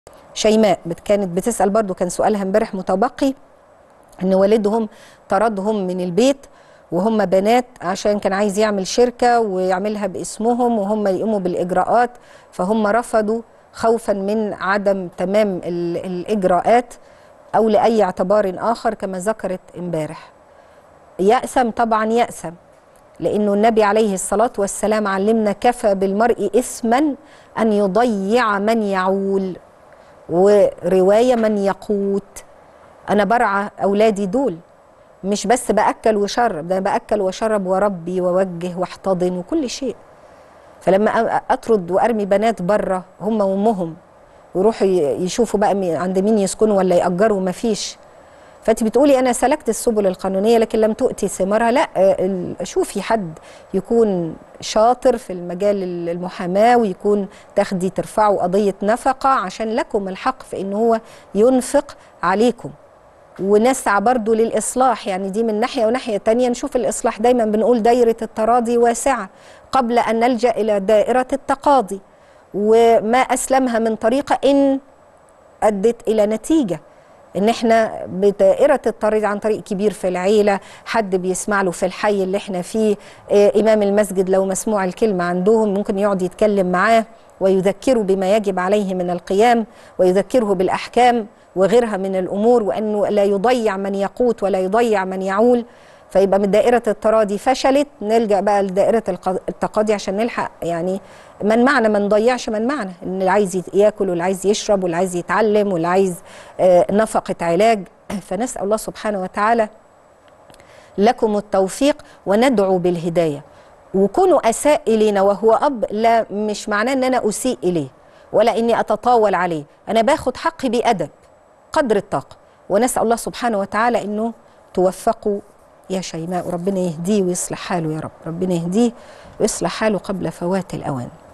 شيماء بت- كانت بتسال برضو كان سؤالها امبارح متبقي ان والدهم طردهم من البيت وهم بنات عشان كان عايز يعمل شركه ويعملها باسمهم وهم يقوموا بالاجراءات فهم رفضوا خوفا من عدم تمام ال- الاجراءات او لاي اعتبار اخر كما ذكرت امبارح يأسم طبعا يأسم لأنه النبي عليه الصلاة والسلام علمنا كفى بالمرء إثما أن يضيع من يعول ورواية من يقوت أنا برعى أولادي دول مش بس بأكل وشرب ده أنا بأكل وشرب وربي ووجه واحتضن وكل شيء فلما أ- أطرد وأرمي بنات بره هم وأمهم ويروحوا ي- يشوفوا بقى مي- عند مين يسكنوا ولا يأجروا مفيش فانت بتقولي انا سلكت السبل القانونيه لكن لم تؤتي ثمارها لا آه، ال- شوفي حد يكون شاطر في المجال ال- المحاماه ويكون تاخدي ترفعوا قضيه نفقه عشان لكم الحق في ان هو ينفق عليكم ونسعى برضو للإصلاح يعني دي من ناحية وناحية تانية نشوف الإصلاح دايما بنقول دايرة التراضي واسعة قبل أن نلجأ إلى دائرة التقاضي وما أسلمها من طريقة إن أدت إلى نتيجة ان احنا بدائره الطريق عن طريق كبير في العيله حد بيسمع له في الحي اللي احنا فيه آه، امام المسجد لو مسموع الكلمه عندهم ممكن يقعد يتكلم معاه ويذكره بما يجب عليه من القيام ويذكره بالاحكام وغيرها من الامور وانه لا يضيع من يقوت ولا يضيع من يعول فيبقى من دائرة التراضي فشلت نلجأ بقى لدائرة الق- التقاضي عشان نلحق يعني من معنا ما نضيعش من معنا ان اللي عايز يت- ياكل واللي عايز يشرب واللي عايز يتعلم واللي عايز آه، نفقة علاج فنسأل الله سبحانه وتعالى لكم التوفيق وندعو بالهداية وكونوا أساء إلينا وهو أب لا مش معناه أن أنا أسيء إليه ولا أني أتطاول عليه أنا باخد حقي بأدب قدر الطاقة ونسأل الله سبحانه وتعالى أنه توفقوا يا شيماء وربنا يهديه ويصلح حاله يا رب ربنا يهديه ويصلح حاله قبل فوات الأوان